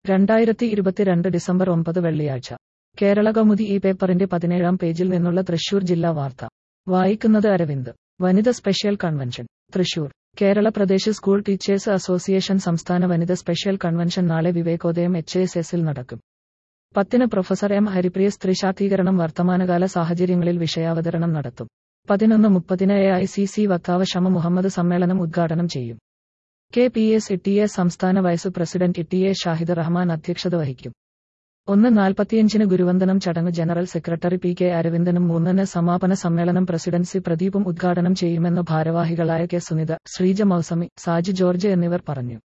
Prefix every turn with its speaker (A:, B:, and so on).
A: രണ്ടായിരത്തി ഇരുപത്തിരണ്ട് ഡിസംബർ ഒമ്പത് വെള്ളിയാഴ്ച കേരള കൗമുദി ഈ പേപ്പറിന്റെ പതിനേഴാം പേജിൽ നിന്നുള്ള തൃശൂർ ജില്ലാ വാർത്ത വായിക്കുന്നത് അരവിന്ദ് വനിത special convention Thrissur Kerala Pradesh school teachers association സംസ്ഥാന വനിത സ്പെഷ്യൽ കൺവെൻഷൻ നാളെ വിവേകോദയം എച്ച് എസ് എസിൽ നടക്കും പത്തിന് പ്രൊഫസർ എം ഹരിപ്രിയ സ്ത്രീ ശാക്തീകരണം വർത്തമാനകാല സാഹചര്യങ്ങളിൽ വിഷയാവതരണം നടത്തും പതിനൊന്ന് മുപ്പതിന് എ ഐ സി സി വക്താവ് ഷമ മുഹമ്മദ് സമ്മേളനം ഉദ്ഘാടനം ചെയ്യും K P S E S സംസ്ഥാന vice president E A Shahid Rahman അധ്യക്ഷത വഹിക്കും ഒന്ന് നാൽപ്പത്തിയഞ്ചിന് ഗുരുവന്ദനം ചടങ്ങ് ജനറൽ സെക്രട്ടറി പി കെ അരവിന്ദനും മൂന്നിന് സമാപന സമ്മേളനം പ്രസിഡന്റ് പ്രദീപും ഉദ്ഘാടനം ചെയ്യുമെന്ന് ഭാരവാഹികളായ കെ സുനിത ശ്രീജ മൗസമി സാജി ജോർജ് എന്നിവർ പറഞ്ഞു